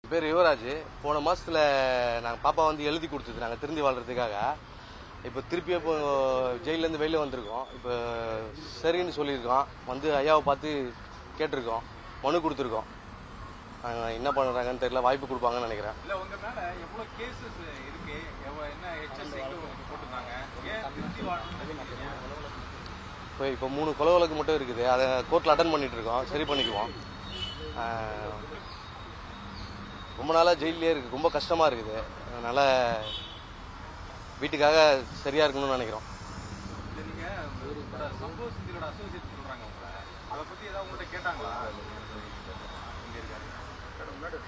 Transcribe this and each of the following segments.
பேர் யுவராஜ் போன மாசத்துல நாங்கள் பாப்பா வந்து எழுதி கொடுத்தது நாங்கள் திருந்தி வாழ்றதுக்காக இப்போ திருப்பி இப்போ ஜெயிலேருந்து வெளில வந்திருக்கோம் இப்போ சரின்னு சொல்லியிருக்கோம் வந்து ஐயாவை பார்த்து கேட்டிருக்கோம் மனு கொடுத்துருக்கோம் நாங்கள் என்ன பண்ணுறாங்கன்னு தெரியல வாய்ப்பு கொடுப்பாங்கன்னு நினைக்கிறேன் இல்ல உங்க மேல எவ்வளவு கேசஸ் இருக்கு எவ்வளவு என்ன ஹெச்எஸ்ஐ போட்டிருந்தாங்க ஏன் திருச்சி வாழ்க்கை இப்போ இப்போ மூணு கொலை வழக்கு மட்டும் இருக்குது அதை கோர்ட்டில் அட்டன் பண்ணிட்டு இருக்கோம் சரி பண்ணிக்குவோம் ஆஹ், ரொம்ப நாளாக ஜெயிலே இருக்குது ரொம்ப கஷ்டமாக இருக்குது அதனால் வீட்டுக்காக சரியாக இருக்கணும்னு நினைக்கிறோம் இல்ல நீங்க உங்களோட சம்பவ சிந்தியோட அசோசியேட் சொல்றாங்க உங்களை அதை பத்தி ஏதாவது உங்கள்ட்ட கேட்டாங்களா இங்க இருக்காரு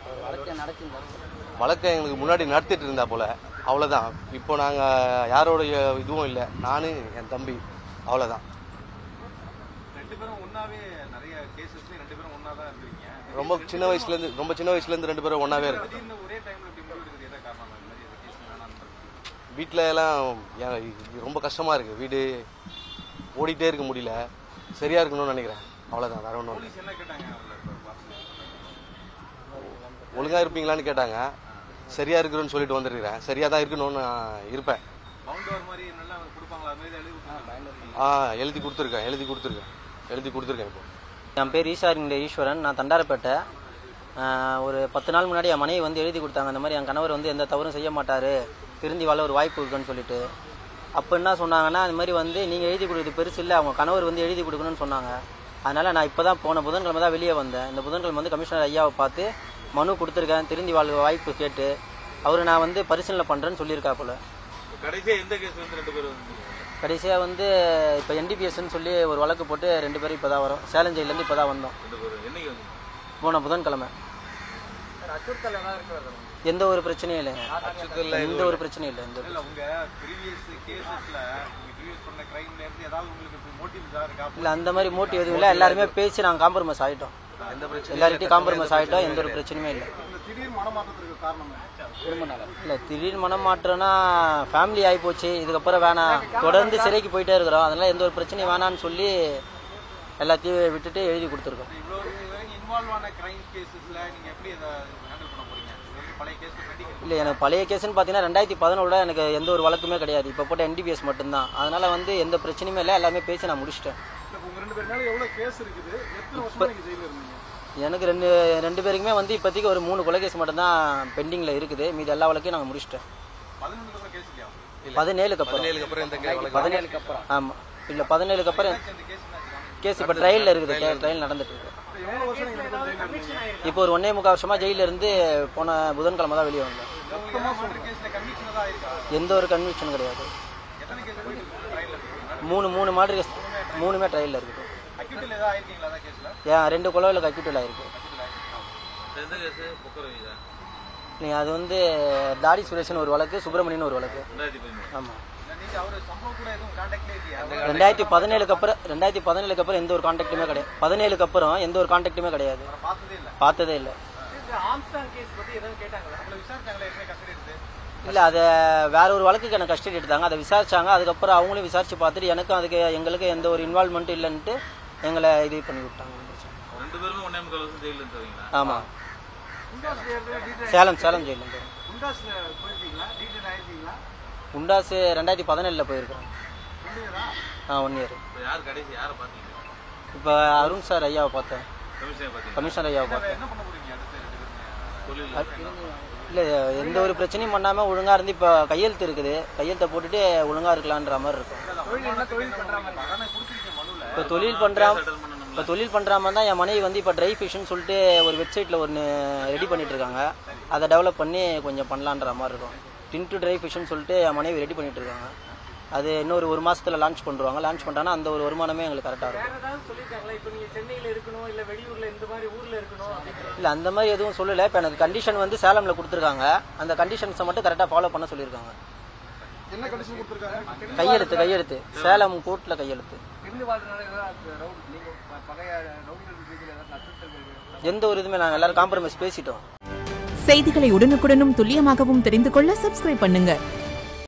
வழக்கை எங்களுக்கு முன்னாடி நடத்திட்டு இருந்தா போல அவ்வளோதான் இப்போ நாங்கள் யாரோடைய இதுவும் இல்லை நான் என் தம்பி அவ்வளோதான் ரெண்டு பேரும் ஒன்னாவே நிறைய கேசஸ்ல ரெண்டு பேரும் ஒன்னா தான் இருந்திருக்கீங்க ரொம்ப சின்ன வயசுலேருந்து ரொம்ப சின்ன வயசுலேருந்து ரெண்டு பேரும் ஒன்றாவே இருக்கு திடீர்னு ஒரே டைம்ல இப்படி முடிவு எடுக்கிறது எதை காரணம் இந்த மாதிரி கேஸ் வேணாம்னு வீட்டில் எல்லாம் ஏன் இது ரொம்ப கஷ்டமாக இருக்குது வீடு ஓடிட்டே இருக்க முடியல சரியாக இருக்கணும்னு நினைக்கிறேன் அவ்வளோதான் வேற ஒன்றும் போலீஸ் என்ன கேட்டாங்க அவங்கள இப்ப பார்த்து? ஒழுங்காக இருப்பீங்களான்னு கேட்டாங்க சரியாக இருக்கிறோன்னு சொல்லிட்டு வந்திருக்கிறேன் சரியாக தான் இருக்கணும்னு நான் இருப்பேன் பவுண்டர் மாதிரி நல்லா கொடுப்பாங்களா அது மாதிரி எழுதி கொடுத்தாங்க ஆ எழுதி கொடுத்துருக்கேன் எழுதி கொடுத்துருக்கேன் எழுதி கொடுத்துருக்கேன் இப்போ என் பேர் ஈஷாரிங்க ஈஸ்வரன் நான் தண்டாரப்பேட்டை ஆஹ் ஒரு பத்து நாள் முன்னாடி என் மனைவி வந்து எழுதி கொடுத்தாங்க இந்த மாதிரி என் கணவர் வந்து எந்த தவறும் செய்ய மாட்டார் திருந்தி வாழ ஒரு வாய்ப்பு இருக்குன்னு சொல்லிட்டு அப்போ என்ன சொன்னாங்கன்னா இந்த மாதிரி வந்து நீங்கள் எழுதி கொடுக்குறது பெருசு இல்லை அவங்க கணவர் வந்து எழுதி கொடுக்கணும்னு சொன்னாங்க அதனால் நான் இப்போ தான் போன புதன்கிழமை தான் வெளியே வந்தேன் இந்த புதன்கிழமை வந்து கமிஷனர் ஐயாவை பார்த்து மனு கொடுத்துருக்கேன் திருந்தி வாழ் வாய்ப்பு கேட்டு அவர் நான் வந்து பரிசீலனை பண்ணுறேன்னு சொல்லியிருக்கா போல கடைசியா எந்த கேஸ் வந்து ரெண்டு பேரும் வந்து கடைசியாக வந்து இப்போ என்டிபிஎஸ்ன்னு சொல்லி ஒரு வழக்கு போட்டு ரெண்டு பேரும் இப்போ தான் வரோம் சேலம் ஜெயிலேருந்து இப்போ தான் வந்தோம் ரெண்டு பேரும் என்னைக்கு வந்து போன புதன்கிழமை எந்த ஒரு பிரச்சனையும் இல்லைங்க எந்த ஒரு பிரச்சனையும் இல்லை எந்த ஒரு இல்ல உங்க ப்ரீவியஸ் கேசஸ்ல நீங்க ப்ரீவியஸ் பண்ண கிரைம்ல இருந்து ஏதாவது உங்களுக்கு மோட்டிவ் இதா இருக்கா இல்ல அந்த மாதிரி மோட்டிவ் எதுவும் இல்லை எல்லாருமே பேசி நாங்கள் காம்ப்ரமைஸ் ஆகிட்டோம் எந்த பிரச்சனை எல்லார்கிட்டையும் காம்ப்ரமைஸ் ஆகிட்டோம் எந்த ஒரு பிரச்சனையுமே இல்லை இந்த திடீர் மனமாற்றத்துக்கு காரணம் இல்லை திடீர் மனம் மாற்றம்னா ஃபேமிலி ஆகி போச்சு இதுக்கப்புறம் வேணாம் தொடர்ந்து சிறைக்கு போயிட்டே இருக்கிறோம் அதனால எந்த ஒரு பிரச்சனையும் வேணான்னு சொல்லி எல்லாத்தையும் விட்டுட்டு எழுதி கொடுத்துருக்கோம் இவ்வளவு இன்வால்வ் ஆன கிரைம் கேசஸ்ல நீங்க எப்படி இதை ஹேண்டில் பண்ண போறீங்க இது வந்து பழைய கேஸ் பெண்டிங் இல்லை எனக்கு பழைய கேஸ்னு பார்த்தீங்கன்னா ரெண்டாயிரத்தி பதினோட எனக்கு எந்த ஒரு வழக்குமே கிடையாது இப்போ போட்ட என்டிபிஎஸ் மட்டும்தான் அதனால வந்து எந்த பிரச்சனையுமே இல்லை எல்லாமே பேசி நான் முடிச்சிட்டேன் உங்க ரெண்டு பேர் மேல எவ்வளவு கேஸ் இருக்குது எத்தனை வருஷமா நீங்க ஜெயில இருந்தீங்க எனக்கு ரெண்டு ரெண்டு பேருக்குமே வந்து இப்போதைக்கு ஒரு மூணு கொலை கேஸ் மட்டும்தான் பெண்டிங்கில் இருக்குது மீதி எல்லா வழக்கையும் நாங்கள் முடிச்சிட்டோம் பதினொன்று கேஸ் இல்லையா பதினேழுக்கு அப்புறம் பதினேழுக்கு அப்புறம் இந்த கே- வழக்கு பதினேழுக்கு அப்புறம் ஆமாம் இல்லை பதினேழுக்கு அப்புறம் இந்த கேஸ் என்ன கேஸ் இப்போ ட்ரையலில் இருக்குது ட்ரையல் நடந்துட்டு இருக்கு எவ்வளவு வருஷம் நீங்க ரெண்டு பேரும் ஜெயில இருந்தீங்க இப்போ ஒரு ஒன்னே முக்கால் வருஷமா ஜெயில இருந்து போன புதன்கிழமை தான் வெளியே வந்தேன் மொத்தமா சொல்ற கேஸ்ல கன்விக்ஷன் தான் இருக்கா எந்த ஒரு கன்விக்ஷனும் கிடையாது எத்தனை கேஸ் போயிட்டு ட்ரையல் மூணு மூணு மாடு கேஸ் மூணுமே ட்ரையலில் இருக்குது அக்யூட்டில் ஏதாவது ஆயிருக்கீங்களா அதான் கேஸ்ல ஏன் ரெண்டு கொலைவில் கக்கிட்டுல இருக்கு எந்த கேஸ் புக்கர் நீ அது வந்து தாடி சுரேஷன் ஒரு வழக்கு சுப்பிரமணியன் ஒரு வழக்கு ரெண்டாயிரத்தி பதிமூணு ஆமாம் நீங்க அவரு சம்பவம் கூட எதுவும் கான்டாக்ட்ல இல்லையா ரெண்டாயிரத்தி பதினேழுக்கு அப்புறம் ரெண்டாயிரத்தி பதினேழுக்கு அப்புறம் எந்த ஒரு கான்டாக்டுமே கிடையாது பதினேழுக்கு அப்புறம் எந்த ஒரு கான்டாக்டுமே கிடையாது பார்த்ததே இல்ல பார்த்ததே இல்லை ஆம்ஸ்டாங் கேஸ் பத்தி ஏதாவது கேட்டாங்களா உங்களை விசாரிச்சாங்களா என்ன கஸ்டடி எடுத்து இல்லை அதை வேற ஒரு வழக்குக்கு எனக்கு கஸ்டடி எடுத்தாங்க அதை விசாரிச்சாங்க அதுக்கப்புறம் அவங்களும் விசாரிச்சு பார்த்துட்டு எனக்கும் அதுக்கு எங்களுக்கு எந்த ஒரு இன்வால்மெண்ட்டும் இல்லைன்ட்டு எங்களை இது பண்ணி விட்டாங்க ரெண்டு பேருமே ஒன்னே முக்கால் வருஷம் ஜெயில இருந்தவங்களா ஆமாம் சேலம் சேலம் ஜெயிலேருந்து குண்டாஸ்ல போயிருக்கீங்களா டீட்டெயில் ஆயிருக்கீங்களா உண்டாஸ் ரெண்டாயிரத்தி பதினேழில் போயிருக்கோம் ஆ ஒன் இயர் இப்போ யார் கடைசி யாரை பார்த்தீங்க இப்போ அருண் சார் ஐயாவை பார்த்தேன் கமிஷனை பார்த்தீங்க கமிஷனர் ஐயாவை பார்த்தேன் என்ன பண்ண போறீங்க அடுத்து ரெண்டு பேருமே தொழில் இல்லை எந்த ஒரு பிரச்சனையும் பண்ணாமல் ஒழுங்காக இருந்து இப்போ கையெழுத்து இருக்குது கையெழுத்தை போட்டுட்டு ஒழுங்காக இருக்கலான்ற மாதிரி இருக்கும் தொழில் என்ன தொழில் பண்ற மாதிரி அதானே கொடுத்துருக்கீங்க மனுவில் இப்போ தொழில் பண்ணுறா இப்போ தொழில் பண்ணுறாம தான் என் மனைவி வந்து இப்போ ட்ரை ஃபிஷ்னு சொல்லிட்டு ஒரு வெப்சைட்டில் ஒன்று ரெடி பண்ணிட்டு இருக்காங்க அதை டெவலப் பண்ணி கொஞ்சம் பண்ணலான்ற மாதிரி இருக்கும் டின்ட்டு ட்ரை ஃபிஷ்னு சொல்லிட்டு என் மனைவி ரெடி பண்ணிட்டு இருக்காங்க அது இன்னொரு ஒரு மாசத்துல லான்ச் பண்ணுவாங்க லான்ச் பண்ணிட்டாங்கன்னா அந்த ஒரு வருமானமே எங்களுக்கு கரெக்டாக இருக்கும் ஏதாவது சொல்லிருக்காங்களா இப்போ நீங்க சென்னையில இருக்கணும் இல்ல வெளியூர்ல இந்த மாதிரி ஊர்ல இருக்கணும் அப்படிங்கிற இல்லை அந்த மாதிரி எதுவும் சொல்லலை இப்போ எனக்கு கண்டிஷன் வந்து சேலமில் கொடுத்துருக்காங்க அந்த கண்டிஷன்ஸை மட்டும் கரெக்டாக ஃபாலோ பண்ண சொல்லியிருக்காங்க என்ன கண்டிஷன் கொடுத்துருக்காங்க கையெழுத்து கையெழுத்து சேலம் கோர்ட்டில் கையெழுத்து இருந்து வாழ்றதுனால ஏதாவது ரவுடி நீங்க பகைய ரவுடிகள் ரீதியில் ஏதாவது அச்சுறுத்தல் எந்த ஒரு இதுவுமே நாங்கள் எல்லாரும் காம்ப்ரமைஸ் பேசிட்டோம் செய்திகளை உடனுக்குடனும் துல்லியமாகவும் தெரிந்து கொள்ள சப்ஸ்கிரைப் பண்ணுங்க